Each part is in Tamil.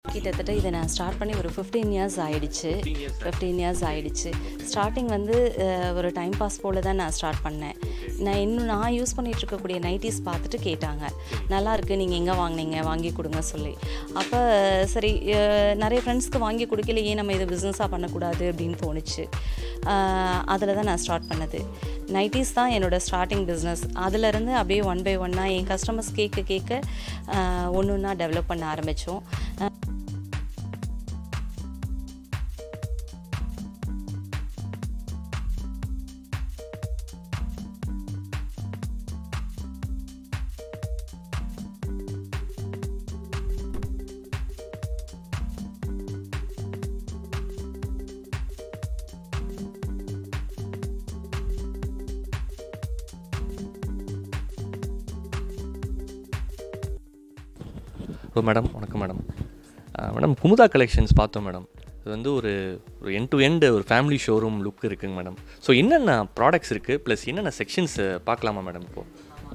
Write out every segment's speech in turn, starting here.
கிட்டத்தட்ட இதை நான் ஸ்டார்ட் பண்ணி ஒரு ஃபிஃப்டீன் இயர்ஸ் ஆயிடுச்சு ஃபிஃப்டீன் இயர்ஸ் ஆயிடுச்சு ஸ்டார்டிங் வந்து அஹ், ஒரு டைம் பாஸ் போல தான் நான் ஸ்டார்ட் பண்ணேன் நான் இன்னும் நான் யூஸ் பண்ணிட்டு இருக்கக்கூடிய நைட்டிஸ் பார்த்துட்டு கேட்டாங்க நல்லா இருக்கு நீங்கள் எங்கே வாங்குனீங்க வாங்கி கொடுங்க சொல்லி அப்போ சரி அஹ், நிறைய ஃப்ரெண்ட்ஸ்க்கு வாங்கி கொடுக்கல ஏன் நம்ம இதை பிஸ்னஸாக பண்ணக்கூடாது அப்படின்னு தோணுச்சு அதில் தான் நான் ஸ்டார்ட் பண்ணது நைட்டிஸ் தான் என்னோடய ஸ்டார்டிங் பிஸ்னஸ் அதுலேருந்து அப்படியே ஒன் பை ஒன்னாக என் கஸ்டமர்ஸ் கேட்க கேட்க ஒன்று ஒன்றா டெவலப் பண்ண ஆரம்பித்தோம் ஓ மேடம் வணக்கம் மேடம் மேடம் குமுதா கலெக்ஷன்ஸ் பார்த்தோம் மேடம் இது வந்து ஒரு ஒரு எண்ட் டு எண்ட் ஒரு ஃபேமிலி ஷோரூம் லுக் இருக்குங்க மேடம் ஸோ என்னென்ன ப்ராடக்ட்ஸ் இருக்குது ப்ளஸ் என்னென்ன செக்ஷன்ஸ் பார்க்கலாமா மேடம் இப்போது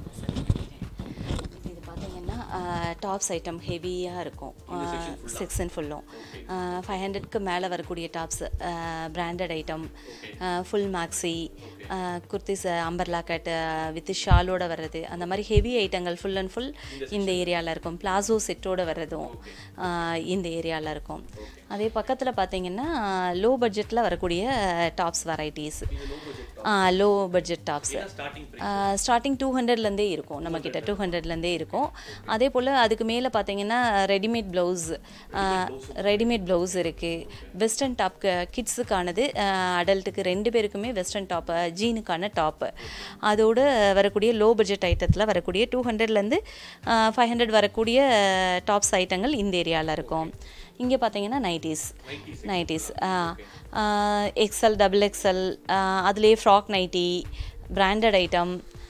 இது பார்த்தீங்கன்னா டாப்ஸ் ஐட்டம் ஹெவியாக இருக்கும் செக்ஷன் ஃபுல்லும் ஃபைவ் ஹண்ட்ரட்க்கு மேலே வரக்கூடிய tops branded item full maxi kurtis umbrella cut with ஷாலோட வர்றது அந்த மாதிரி ஹெவி ஐட்டங்கள் ஃபுல் அண்ட் ஃபுல் இந்த ஏரியாவில் இருக்கும் பிளாசோ செட்டோட வர்றதும் ஆஹ் இந்த ஏரியாவில் இருக்கும் அதே பக்கத்தில் பார்த்தீங்கன்னா லோ பட்ஜெட்டில் வரக்கூடிய tops varieties low budget tops starting two ஹண்ட்ரட்லேருந்தே இருக்கும் நம்மக்கிட்ட டூ ஹண்ட்ரட்லேருந்தே இருக்கும் அதே போல் அதுக்கு மேலே பார்த்தீங்கன்னா ரெடிமேட் ப்ளவுஸ் ரெடிமேட் ப்ளவுஸ் இருக்குது வெஸ்டர்ன் டாப் கிட்ஸுக்கானது அடல்ட்டுக்கு ரெண்டு பேருக்குமே வெஸ்டர்ன் டாப் ஜீனுக்கான டாப்பு அதோடு வரக்கூடிய லோ பட்ஜெட் ஐட்டத்தில் வரக்கூடிய டூ ஹண்ட்ரட்லேருந்து ஃபைவ் ஹண்ட்ரட் வரக்கூடிய டாப்ஸ் ஐட்டங்கள் இந்த ஏரியாவில் இருக்கும் இங்கே பார்த்தீங்கன்னா nighties nighties XL double XL அதுலேயே frock nightie branded item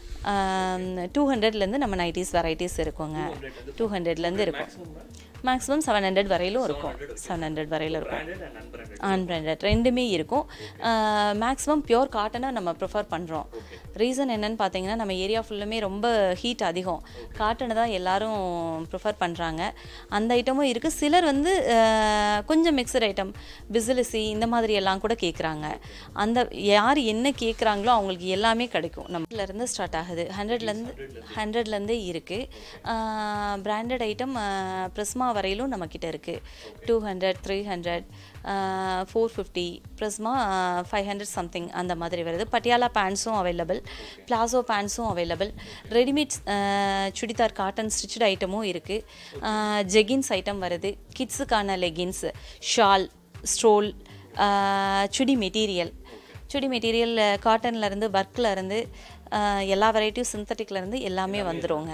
two ஹண்ட்ரட்லேருந்து நம்ம நைட்டிஸ் வெரைட்டிஸ் இருக்குங்க டூ ஹண்ட்ரட்லேருந்து இருக்கும் மேக்ஸிமம் செவன் ஹண்ட்ரட் வரையிலும் இருக்கும் செவன் ஹண்ட்ரட் வரையிலும் இருக்கும் அன்பிராண்டட் ரெண்டுமே இருக்கும் மேக்ஸிமம் பியோர் காட்டனை நம்ம ப்ரிஃபர் பண்ணுறோம் ரீசன் என்னன்னு பார்த்தீங்கன்னா நம்ம ஏரியா ஃபுல்லுமே ரொம்ப ஹீட் அதிகம் காட்டனை தான் எல்லாரும் ப்ரிஃபர் பண்ணுறாங்க அந்த ஐட்டமும் இருக்குது சிலர் வந்து அஹ், கொஞ்சம் மிக்சட் ஐட்டம் பிசிலிசி இந்த மாதிரி எல்லாம் கூட கேட்குறாங்க அந்த யார் என்ன கேட்குறாங்களோ அவங்களுக்கு எல்லாமே கிடைக்கும் நம்ம இருந்து ஸ்டார்ட் ஆகுது ஹண்ட்ரட்லேருந்து ஹண்ட்ரட்லேருந்தே இருக்குது பிராண்டட் ஐட்டம் ப்ரிஸ்மா வரையிலும் நம்மக்கிட்ட இருக்குது two hundred three hundred four fifty Prisma five hundred something அந்த மாதிரி வருது பட்டியாலா பேண்ட்ஸும் அவைலபிள் பிளாசோ பேண்ட்ஸும் available readymade churidar cotton stitched ஐட்டமும் இருக்குது ஜெகின்ஸ் ஐட்டம் வருது கிட்ஸுக்கான leggings shawl stole chudi material chudi material காட்டன்லேருந்து ஒர்க்லேருந்து எல்லா வெரைட்டியும் சிந்தட்டிக்லேருந்து எல்லாமே வந்துருங்க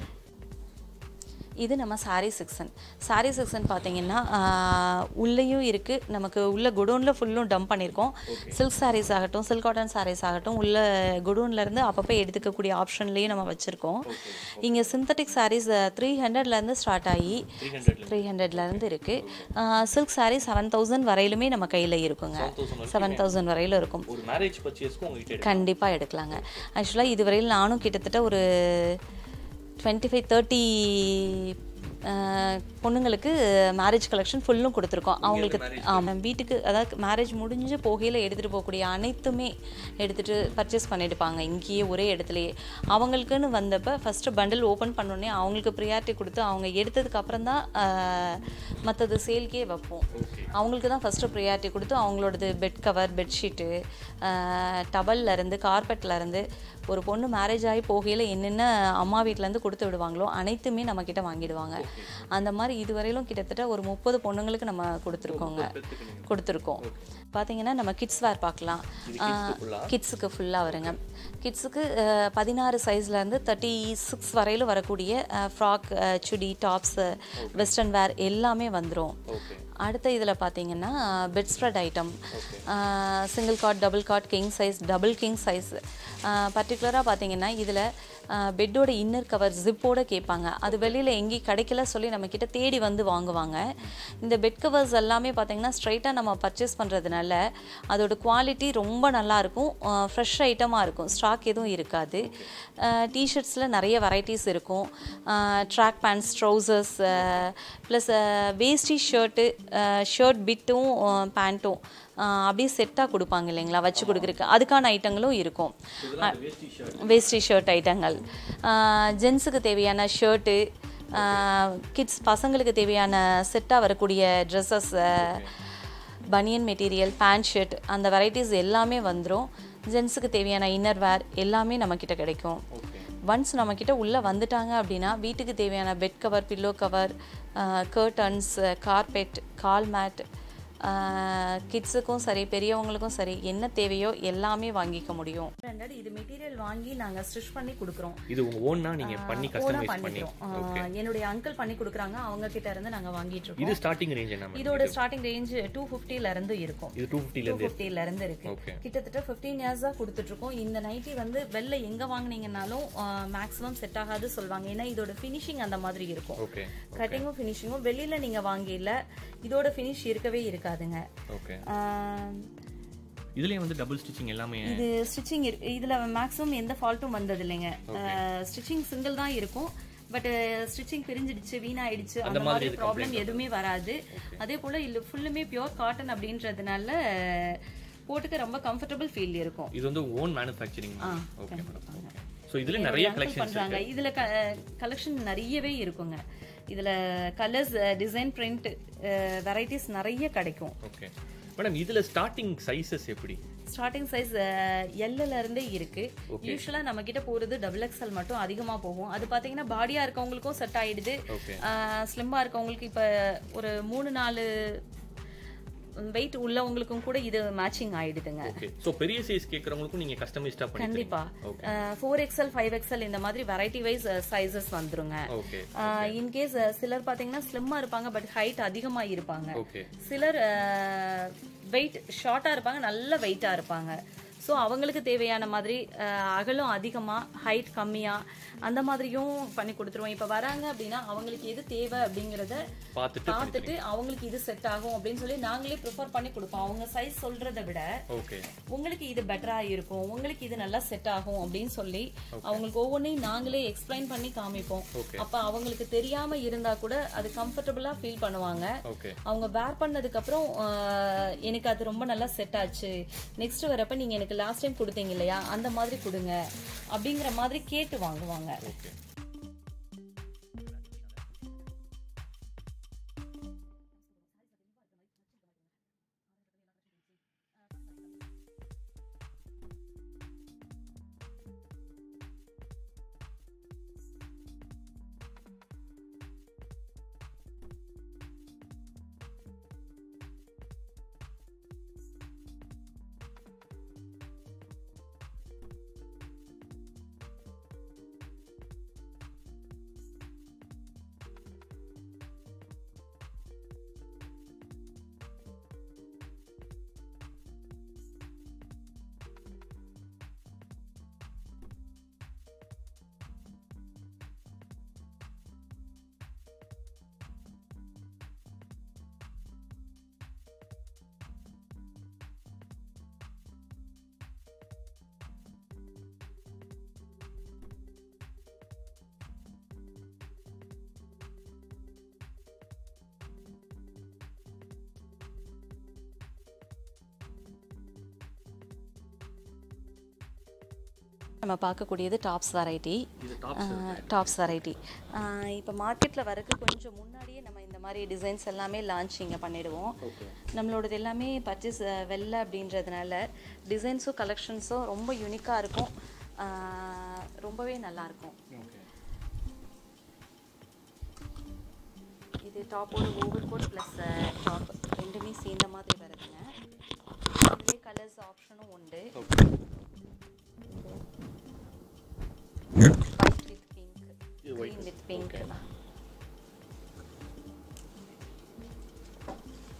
இது நம்ம சாரீ செக்ஷன் சாரீ செக்ஷன் பார்த்தீங்கன்னா ஆஹ், உள்ளேயும் இருக்குது நமக்கு உள்ள குடோனில் ஃபுல்லும் டம்ப் பண்ணியிருக்கோம் சில்க் சாரீஸ் ஆகட்டும் சில்க் காட்டன் சாரீஸ் ஆகட்டும் உள்ள குடோன்லேருந்து அப்பப்போ எடுத்துக்கக்கூடிய ஆப்ஷன்லேயும் நம்ம வச்சுருக்கோம் இங்கே சிந்தட்டிக் சாரீஸ் த்ரீ ஹண்ட்ரட்லேருந்து ஸ்டார்ட் ஆகி த்ரீ ஹண்ட்ரட்லேருந்து இருக்குது சில்க் சாரீ செவன் தௌசண்ட் வரையிலுமே நம்ம கையில் இருக்குங்க செவன் தௌசண்ட் வரையிலும் இருக்கும் ஒரு மேரேஜ் பர்ச்சேஸ்க்கும் உங்ககிட்ட கண்டிப்பாக எடுக்கலாங்க ஆக்சுவலாக இதுவரையில் நானும் கிட்டத்தட்ட ஒரு டுவெண்ட்டி ஃபைவ் தேர்ட்டி பொண்ணுங்களுக்கு மேரேஜ் கலெக்ஷன் ஃபுல்லும் கொடுத்துருக்கோம் அவங்களுக்கு ஆமாம் வீட்டுக்கு அதாவது மேரேஜ் முடிஞ்சு போகையில் எடுத்துகிட்டு போகக்கூடிய அனைத்துமே எடுத்துகிட்டு பர்ச்சேஸ் பண்ணிடுப்பாங்க இங்கேயே ஒரே இடத்துலையே அவங்களுக்குன்னு வந்தப்போ ஃபஸ்ட்டு பண்டில் ஓப்பன் பண்ணோடனே அவங்களுக்கு ப்ரியாரிட்டி கொடுத்து அவங்க எடுத்ததுக்கு அப்புறம் தான் மற்றது சேல்க்கே வைப்போம் அவங்களுக்கு தான் ஃபஸ்ட்டு ப்ரியாரிட்டி கொடுத்து அவங்களோடது பெட் கவர் பெட்ஷீட்டு டவல்லேருந்து கார்பெட்லேருந்து ஒரு பொண்ணு மேரேஜ் ஆகி போகையில் என்னென்ன அம்மா வீட்டிலேருந்து கொடுத்து விடுவாங்களோ அனைத்துமே நம்மக்கிட்ட வாங்கிடுவாங்க அந்த மாதிரி இதுவரையிலும் கிட்டத்தட்ட ஒரு முப்பது பொண்ணுங்களுக்கு நம்ம கொடுத்துருக்கோங்க கொடுத்துருக்கோம் பார்த்தீங்கன்னா நம்ம கிட்ஸ் வேர் பார்க்கலாம் கிட்ஸுக்கு ஃபுல்லாக வருங்க கிட்ஸுக்கு பதினாறு சைஸ்லேருந்து தேர்ட்டி சிக்ஸ் வரையிலும் வரக்கூடிய frock chudi tops western wear எல்லாமே வந்துடும் அடுத்த இதில் பார்த்தீங்கன்னா bed spread item single cot double cot king size double king size பர்டிகுலராக பார்த்தீங்கன்னா இதில் பெட்டோட இன்னர் கவர் ஜிப்போட கேட்பாங்க அது வெளியில் எங்கேயும் கிடைக்கல சொல்லி நம்மக்கிட்ட தேடி வந்து வாங்குவாங்க இந்த பெட் கவர்ஸ் எல்லாமே பார்த்தீங்கன்னா ஸ்ட்ரைட்டாக நம்ம பர்ச்சேஸ் பண்ணுறதுனால அதோட குவாலிட்டி ரொம்ப நல்லாயிருக்கும் ஃப்ரெஷ் ஐட்டமாக இருக்கும் ஸ்டாக் எதுவும் இருக்காது டிஷர்ட்ஸில் நிறைய வெரைட்டிஸ் இருக்கும் ட்ராக் பேண்ட்ஸ் ட்ரௌசர்ஸ் ப்ளஸ் வேஸ்டி ஷர்ட்டு ஷர்ட் பிட்டும் பேண்ட்டும் அப்படியே செட்டாக கொடுப்பாங்க இல்லைங்களா வச்சு கொடுக்குறக்கு அதுக்கான ஐட்டங்களும் இருக்கும் வேஸ்டி ஷர்ட் ஐட்டங்கள் ஜென்ஸுக்கு தேவையான ஷர்ட்டு கிட்ஸ் பசங்களுக்கு தேவையான செட்டாக வரக்கூடிய ட்ரெஸ்ஸஸ் பனியன் மெட்டீரியல் பேண்ட் ஷர்ட் அந்த வெரைட்டிஸ் எல்லாமே வந்துடும் ஜென்ஸுக்கு தேவையான இன்னர் வேர் எல்லாமே நம்மக்கிட்ட கிடைக்கும் ஒன்ஸ் நம்மக்கிட்ட உள்ளே வந்துட்டாங்க அப்படின்னா வீட்டுக்கு தேவையான bed cover pillow cover curtains carpet கால் மேட் கிட்ஸுக்கும் சரி பெரியவங்களுக்கும் சரி என்ன தேவையோ எல்லாமே வாங்கிக்க முடியும் இது மெட்டீரியல் வாங்கி நாங்கள் ஸ்டிச் பண்ணி கொடுக்குறோம் இது உங்க ஓன்னா நீங்க பண்ணி கஸ்டமைஸ் பண்ணி பண்ணிக்கிறோம் என்னுடைய அங்கிள் பண்ணி கொடுக்குறாங்க அவங்க கிட்ட இருந்து நாங்கள் வாங்கிட்டு இருக்கோம் இது ஸ்டார்டிங் ரேஞ்ச் என்ன madam? இதோட ஸ்டார்டிங் ரேஞ்ச் டூ ஃபிஃப்டில இருந்து இருக்கும் இது டூ ஃபிஃப்டில டூ ஃபிஃப்டில இருந்து இருக்கு Okay. கிட்டத்தட்ட ஃபிஃப்டீன் இயர்ஸா கொடுத்துட்டு இருக்கோம் இந்த நைட்டி வந்து வெளில எங்க வாங்குனீங்கனாலும் மேக்ஸிமம் செட் ஆகாது சொல்லுவாங்க ஏன்னா இதோட ஃபினிஷிங் அந்த மாதிரி இருக்கும் ஓகே கட்டிங்கும் ஃபினிஷிங்கும் வெளியில நீங்க வாங்கில இதோட ஃபினிஷ் இருக்கவே இருக்காதுங்க ஓகே ஆஹ், இதுலயும் வந்து டபுள் ஸ்டிச்சிங் எல்லாமே இது ஸ்டிச்சிங் இதுல மேக்ஸிமம் எந்த ஃபால்ட்டும் வந்தது இல்லைங்க ஸ்டிச்சிங் சிங்கிள் தான் இருக்கும் பட் ஸ்டிச்சிங் பிரிஞ்சிடுச்சு வீணாயிடுச்சு அந்த மாதிரி ப்ராப்ளம் எதுவுமே வராது அதே போல இல்ல ஃபுல்லுமே பியோர் காட்டன் அப்படின்றதுனால போட்டுக்க ரொம்ப கம்ஃபர்டபுள் ஃபீல் இருக்கும் இது வந்து own manufacturing okay madam so இதுல நிறைய uncle கலெக்ஷன்ஸ் பண்றாங்க இதுல கலெக்ஷன் நிறையவே இருக்குங்க இதுல கலர்ஸ் டிசைன் பிரிண்ட் வெரைட்டிஸ் நிறைய கிடைக்கும் ஓகே மேடம் இதுல ஸ்டார்டிங் சைஸஸ் எப்படி ஸ்டார்டிங் சைஸ் எல்ல இருந்தே இருக்கு யூஸ்வலா நம்ம கிட்ட போறது டபுள் எக்ஸ்எல் மட்டும் அதிகமா போகும் அது பாத்தீங்கன்னா பாடியா இருக்கவங்களுக்கும் செட் ஆயிடுது ஓகே ஸ்லிம்மா இருக்கவங்களுக்கு இப்ப ஒரு மூணு நாலு வெயிட் உள்ளவங்களுக்கும் கூட இது மேட்சிங் ஆயிடுதுங்க ஓகே ஸோ பெரிய சைஸ் கேட்குறவங்களுக்கும் நீங்க கஸ்டமைஸ்டா பண்ணி கண்டிப்பா ஃபோர் எக்ஸ்எல் ஃபைவ் எக்ஸ்எல் இந்த மாதிரி வெரைட்டி வைஸ் சைசஸ் வந்துருங்க ஓகே இன்கேஸ் சிலர் பாத்தீங்கன்னா ஸ்லிம்மா இருப்பாங்க பட் ஹைட் அதிகமா இருப்பாங்க ஓகே சிலர் வெயிட் ஷார்ட்டா இருப்பாங்க நல்ல வெயிட்டா இருப்பாங்க ஸோ அவங்களுக்கு தேவையான மாதிரி அஹ், அகலம் அதிகமா ஹைட் கம்மியா அந்த மாதிரியும் பண்ணி கொடுத்துருவோம் இப்போ வராங்க அப்படின்னா அவங்களுக்கு எது தேவை அப்படிங்கறத பார்த்துட்டு பார்த்துட்டு அவங்களுக்கு இது செட் ஆகும் அப்படின்னு சொல்லி நாங்களே ப்ரிஃபர் பண்ணி கொடுப்போம் அவங்க சைஸ் சொல்றதை விட ஓகே உங்களுக்கு இது பெட்டரா இருக்கும் உங்களுக்கு இது நல்லா செட் ஆகும் அப்படின்னு சொல்லி அவங்களுக்கு ஒவ்வொன்றையும் நாங்களே எக்ஸ்பிளைன் பண்ணி காமிப்போம் Okay. அப்ப அவங்களுக்கு தெரியாம இருந்தா கூட அது கம்ஃபர்டபுளா ஃபீல் பண்ணுவாங்க ஓகே அவங்க வேர் பண்ணதுக்கு அப்புறம் ஆஹ், எனக்கு அது ரொம்ப நல்லா செட் ஆச்சு நெக்ஸ்ட் வரப்ப நீங்க எனக்கு லாஸ்ட் டைம் கொடுத்தீங்க இல்லையா அந்த மாதிரி கொடுங்க அப்படிங்கிற மாதிரி கேட்டு வாங்குவாங்க ஓகே நம்ம பார்க்கக்கூடியது டாப்ஸ் வெரைட்டி இது டாப்ஸ் டாப்ஸ் வெரைட்டி இப்போ மார்க்கெட்டில் வரக்கு கொஞ்சம் முன்னாடியே நம்ம இந்த மாதிரி டிசைன்ஸ் எல்லாமே லான்ச் இங்கே பண்ணிடுவோம் ஓகே நம்மளோடது எல்லாமே பர்ச்சேஸ் வெள்ளை அப்படின்றதுனால டிசைன்ஸும் கலெக்ஷன்ஸும் ரொம்ப யூனிக்காக இருக்கும் ஆஹ் ரொம்பவே நல்லா இருக்கும் ஓகே இது டாப்போட ஓவர் கோட் ப்ளஸ் டாப் ரெண்டுமே சேர்ந்த மாதிரி வருதுங்க இதுலேயே கலர்ஸ் ஆப்ஷனும் உண்டு ஓகே ஒயிட் வித் பிங்க் இது white க்ரீன் வித் பிங்க்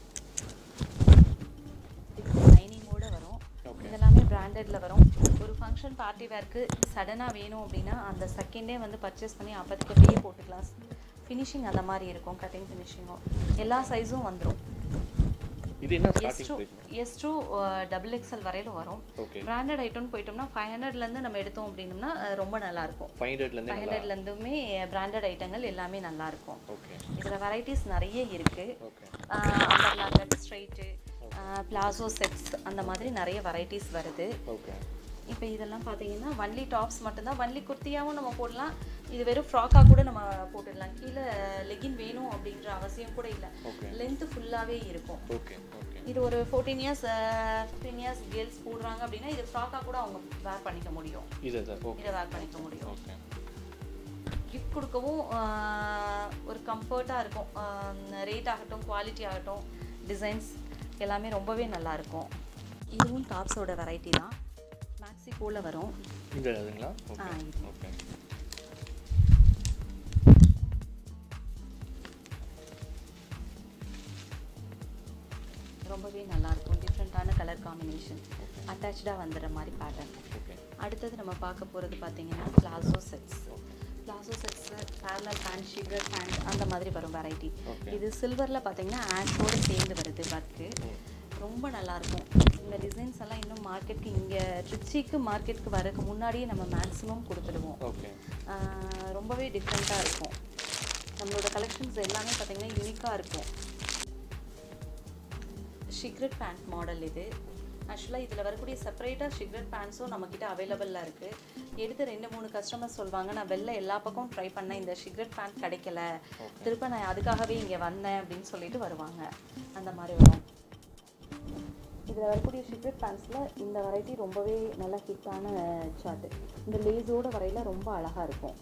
பிராண்டட்ல வரும் ஒரு ஃபங்க்ஷன் பார்ட்டி வேர்க்கு சடனாக வேணும் அப்படின்னா அந்த செகண்டே வந்து பர்ச்சேஸ் பண்ணி அப்போதைக்கு அப்படியே போட்டுக்கலாம் ஃபினிஷிங் அந்த மாதிரி இருக்கும் கட்டிங் ஃபினிஷிங்கும் எல்லா சைஸும் வந்துடும் இது என்ன S starting to price S to double XL வரையிலும் வரும் ஓகே பிராண்டட் ஐட்டம்னு போயிட்டோம்னா ஃபைவ் ஹண்ட்ரட்லேருந்து நம்ம எடுத்தோம் அப்படின்னம்னா அஹ், ரொம்ப நல்லா இருக்கும் ஃபைவ் ஹண்ட்ரட்லேருந்து ஃபைவ் ஹண்ட்ரட்லேருந்துமே பிராண்டட் ஐட்டங்கள் எல்லாமே நல்லா இருக்கும் ஓகே இதில் வெரைட்டிஸ் நிறைய இருக்கு okay umbrella cut straight palazzo sets அந்த மாதிரி நிறைய வெரைட்டிஸ் வருது ஓகே இப்போ இதெல்லாம் பார்த்தீங்கன்னா ஒன்லி டாப்ஸ் மட்டும்தான் ஒன்லி குர்த்தியாவும் நம்ம போடலாம் இது வெறும் ஃப்ராக்காக கூட நம்ம போட்டுடலாம் கீழே லெகின் வேணும் அப்படின்ற அவசியம் கூட இல்லை ஓகே லென்த்து ஃபுல்லாகவே இருக்கும் ஓகே ஓகே இது ஒரு fourteen years fifteen years girls போடுறாங்க அப்படின்னா இது ஃப்ராக்காக கூட அவங்க வேர் பண்ணிக்க முடியும் இது சார் ஓகே இதை வேர் பண்ணிக்க முடியும் ஓகே கிஃப்ட் கொடுக்கவும் ஆஹ், ஒரு கம்ஃபர்ட்டாக இருக்கும் ரேட் ஆகட்டும் குவாலிட்டி ஆகட்டும் டிசைன்ஸ் எல்லாமே ரொம்பவே நல்லா இருக்கும் இதுவும் டாப்ஸோட வெரைட்டி தான் மேக்ஸி போல வரும் இந்த இதுங்களா ஆ, ஓகே இது. ஓகே ரொம்பவே நல்லா இருக்கும் டிஃப்ரெண்ட்டான கலர் காம்பினேஷன் அட்டாச்சாக வந்துடுற மாதிரி பேட்டர்ன் ஓகே அடுத்தது நம்ம பார்க்க போகிறது பார்த்தீங்கன்னா பிளாசோ செட்ஸ் பிளாசோ செட்ஸில் பேரலல் பேண்ட் ஷிகர் பேண்ட் அந்த மாதிரி வரும் வெரைட்டி Okay. இது சில்வரில் பார்த்தீங்கன்னா ஆஷோடு சேர்ந்து வருது ஒர்க்கு ரொம்ப நல்லா இருக்கும் இந்த டிசைன்ஸ் எல்லாம் இன்னும் மார்க்கெட்டுக்கு இங்கே ட்ரிச்சிக்கு மார்க்கெட்டுக்கு வரக்கு முன்னாடியே நம்ம மேக்ஸிமம் கொடுத்துடுவோம் ஓகே ஆஹ் ரொம்பவே டிஃப்ரெண்ட்டாக இருக்கும் நம்மளோட கலெக்ஷன்ஸ் எல்லாமே பார்த்தீங்கன்னா யூனிக்காக இருக்கும் ஷிக்ரெட் பேண்ட் மாடல் இது ஆக்சுவலாக இதில் வரக்கூடிய செப்பரேட்டாக ஷிக்ரெட் பேண்ட்ஸும் நம்மக்கிட்ட அவைலபிளாக இருக்குது எடுத்து ரெண்டு மூணு கஸ்டமர் சொல்வாங்க நான் வெளில எல்லா பக்கம் ட்ரை பண்ணேன் இந்த ஷிக்ரெட் பேண்ட் கிடைக்கல திரும்ப நான் அதுக்காகவே இங்கே வந்தேன் அப்படின்னு சொல்லிட்டு வருவாங்க அந்த மாதிரி வரும் இதில் வரக்கூடிய ஷிக்ரெட் பேண்ட்ஸில் இந்த வெரைட்டி ரொம்பவே நல்ல ஹிட்டான சார்ட்டு இந்த லேஸோட வரையில் ரொம்ப அழகாக இருக்கும்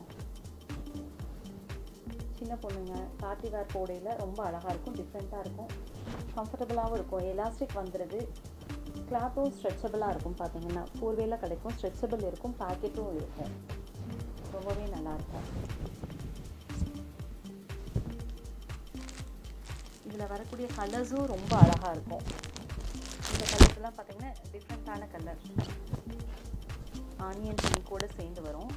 சின்ன பொண்ணுங்க பார்ட்டி வேர் போடையில் ரொம்ப அழகாக இருக்கும் டிஃப்ரெண்ட்டாக இருக்கும் கம்ஃபர்டபுளாகவும் இருக்கும் எலாஸ்டிக் வந்துடுது கிளாத்தும் ஸ்ட்ரெச்சபிளாக இருக்கும் பார்த்தீங்கன்னா ஃபோர் வேல கிடைக்கும் ஸ்ட்ரெச்சபிள் இருக்கும் பாக்கெட்டும் இருக்கும் ரொம்பவே நல்லா இருக்கும் இதில் வரக்கூடிய கலர்ஸும் ரொம்ப அழகாக இருக்கும் இந்த கலர்ஸ்லாம் பார்த்தீங்கன்னா டிஃப்ரெண்ட்டான கலர் ஆனியன் பிங்கோட சேர்ந்து வரும்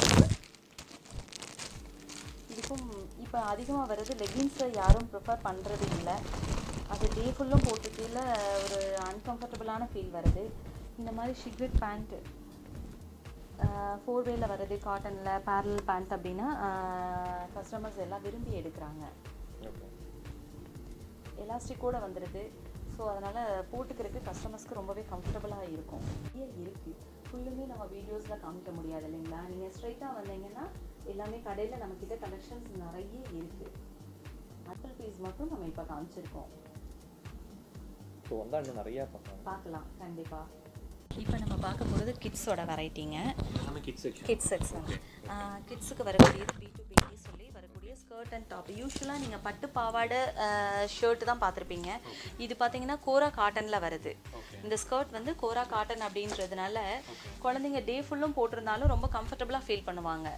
இதுக்கும் இப்போ அதிகமாக வர்றது லெகின்ஸில் யாரும் ப்ரிஃபர் பண்ணுறது இல்லை அது டே ஃபுல்லும் போட்டுக்கையில் ஒரு அன்கம்ஃபர்டபுளான ஃபீல் வருது இந்த மாதிரி ஷிக்ரெட் பேண்ட்டு ஃபோர் வேல வருது காட்டனில் பேரல் பேண்ட் அப்படின்னா கஸ்டமர்ஸ் எல்லாம் விரும்பி எடுக்கிறாங்க ஓகே எலாஸ்டிக்கோட வந்துடுது ஸோ அதனால் போட்டுக்கிறதுக்கு கஸ்டமர்ஸ்க்கு ரொம்பவே கம்ஃபர்டபுளாக இருக்கும் நிறைய இருக்குது ஃபுல்லுமே நம்ம வீடியோஸில் காமிக்க முடியாது இல்லைங்களா நீங்கள் ஸ்ட்ரைட்டாக வந்தீங்கன்னா எல்லாமே கடையில் நம்மக்கிட்ட கலெக்ஷன்ஸ் நிறைய இருக்குது ஆப்பிள் பீஸ் மட்டும் நம்ம இப்போ காமிச்சிருக்கோம் ஸோ வந்தால் இன்னும் நிறையா பார்க்கலாம் பார்க்கலாம் கண்டிப்பாக இப்போ நம்ம பார்க்க போகிறது கிட்ஸோட வெரைட்டிங்க எல்லாமே கிட்ஸ் செக்ஷன் கிட்ஸ் செக்ஷன் கிட்ஸுக்கு வரக்கூடியது பி டு பி சொல்லி வரக்கூடிய ஸ்கர்ட் அண்ட் டாப் யூஸ்வலாக நீங்கள் பட்டு பாவாடை ஷர்ட் தான் பார்த்துருப்பீங்க இது பார்த்தீங்கன்னா கோரா காட்டனில் வருது இந்த ஸ்கர்ட் வந்து கோரா காட்டன் அப்படின்றதுனால குழந்தைங்க டே ஃபுல்லும் போட்டிருந்தாலும் ரொம்ப கம்ஃபர்டபுளாக ஃபீல் பண்ணுவாங்க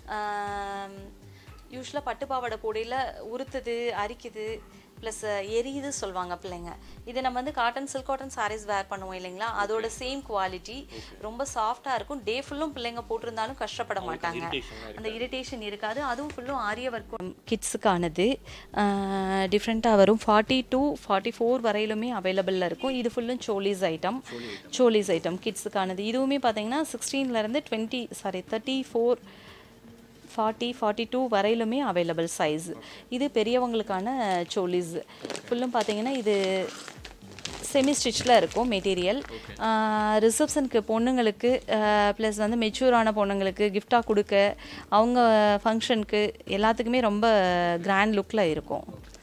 யூஸ்வலாக பட்டு பாவாடை போடையில் உறுத்துது அரிக்குது ப்ளஸ் எரியுது சொல்லுவாங்க பிள்ளைங்க இது நம்ம வந்து cotton silk cotton sarees wear பண்ணுவோம் இல்லைங்களா அதோட சேம் குவாலிட்டி ரொம்ப சாஃப்டாக இருக்கும் டே ஃபுல்லும் பிள்ளைங்க போட்டிருந்தாலும் கஷ்டப்பட மாட்டாங்க அந்த இரிட்டேஷன் இருக்காது அதுவும் ஃபுல்லும் ஆரிய ஒர்க் கிட்ஸுக்கானது டிஃப்ரெண்ட்டாக வரும் ஃபார்ட்டி டூ ஃபார்ட்டி ஃபோர் வரையிலுமே அவைலபிளில் இருக்கும் இது ஃபுல்லும் சோலிஸ் ஐட்டம் சோலிஸ் ஐட்டம் கிட்ஸுக்கானது இதுவுமே பார்த்தீங்கன்னா சிக்ஸ்டீன்லேருந்து twenty sorry thirty four forty forty two வரையிலுமே அவைலபிள் சைஸ் இது பெரியவங்களுக்கான சோலிஸ் ஃபுல்லும் பார்த்தீங்கன்னா இது செமி ஸ்டிச்சில் இருக்கும் மெட்டீரியல் ரிசப்ஷனுக்கு பொண்ணுங்களுக்கு ப்ளஸ் வந்து மெச்சூரான பொண்ணுங்களுக்கு கிஃப்டாக கொடுக்க அவங்க ஃபங்க்ஷனுக்கு எல்லாத்துக்குமே ரொம்ப கிராண்ட் லுக்கில் இருக்கும்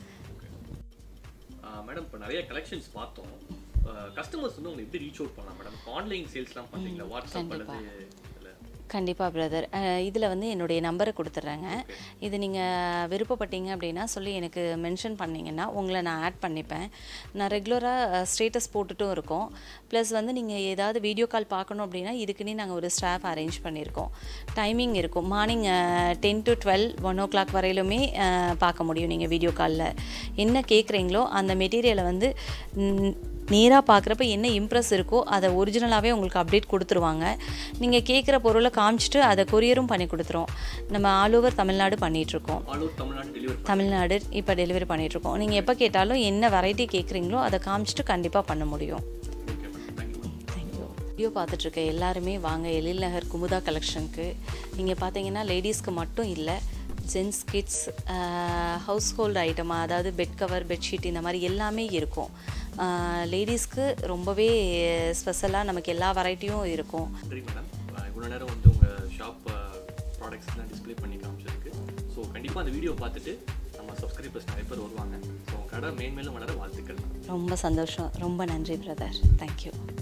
மேடம் இப்போ நிறைய கலெக்ஷன்ஸ் பார்த்தோம் கஸ்டமர்ஸ் வந்து உங்களை எப்படி ரீச் அவுட் பண்ணலாம் மேடம் ஆன்லைன் சேல்ஸ்லாம் பண்ணுறீங்களா வாட்ஸ்அப் அல்லது இல்லை கண்டிப்பாக பிரதர் இதில் வந்து என்னுடைய நம்பரை கொடுத்துட்றேங்க இது நீங்கள் விருப்பப்பட்டீங்க அப்படின்னா சொல்லி எனக்கு மென்ஷன் பண்ணிங்கன்னா உங்களை நான் ஆட் பண்ணிப்பேன் நான் ரெகுலராக ஸ்டேட்டஸ் போட்டுட்டும் இருக்கோம் ப்ளஸ் வந்து நீங்கள் ஏதாவது வீடியோ கால் பார்க்கணும் அப்படின்னா இதுக்குன்னே நாங்கள் ஒரு ஸ்டாஃப் அரேஞ்ச் பண்ணியிருக்கோம் டைமிங் இருக்கும் morning ten to twelve one o'clock வரையிலுமே அஹ், பார்க்க முடியும் நீங்கள் வீடியோ காலில் என்ன கேட்குறீங்களோ அந்த மெட்டீரியலை வந்து நேராக பார்க்குறப்ப என்ன இம்ப்ரெஸ் இருக்கோ அதை ஒரிஜினலாகவே உங்களுக்கு அப்டேட் கொடுத்துருவாங்க நீங்கள் கேட்குற பொருளை காமிச்சிட்டு அதை கொரியரும் பண்ணி கொடுத்துருவோம் நம்ம ஆல் ஓவர் தமிழ்நாடு பண்ணிகிட்ருக்கோம் all over Tamil Nadu delivery Tamil Nadu இப்போ டெலிவரி பண்ணிகிட்ருக்கோம் நீங்கள் எப்போ கேட்டாலும் என்ன வெரைட்டி கேட்குறீங்களோ அதை காமிச்சிட்டு கண்டிப்பாக பண்ண முடியும் okay madam thank you madam thank you video பார்த்துட்ருக்க எல்லாருமே வாங்க எழில் நகர் குமுதா கலெக்ஷனுக்கு நீங்கள் பார்த்தீங்கன்னா லேடிஸ்க்கு மட்டும் இல்லை ஜென்ஸ் கிட்ஸ் ஹவுஸ் ஹோல்டு ஐட்டமாக அதாவது பெட் கவர் பெட்ஷீட் இந்த மாதிரி எல்லாமே இருக்கும் லேடிஸ்க்கு ரொம்பவே ஸ்பெஷலாக நமக்கு எல்லா வெரைட்டியும் இருக்கும் நன்றி மேடம் இவ்வளோ நேரம் வந்து உங்கள் ஷாப் ப்ராடக்ட்ஸ்லாம் டிஸ்ப்ளே பண்ணி காமிச்சிருக்கு ஸோ கண்டிப்பாக அந்த வீடியோ பார்த்துட்டு நம்ம சப்ஸ்கிரைபர்ஸ் நிறைய பேர் வருவாங்க ஸோ உங்கள் கடை மேன்மேலும் வளர வாழ்த்துக்கள் ரொம்ப சந்தோஷம் ரொம்ப நன்றி பிரதர் தேங்க்யூ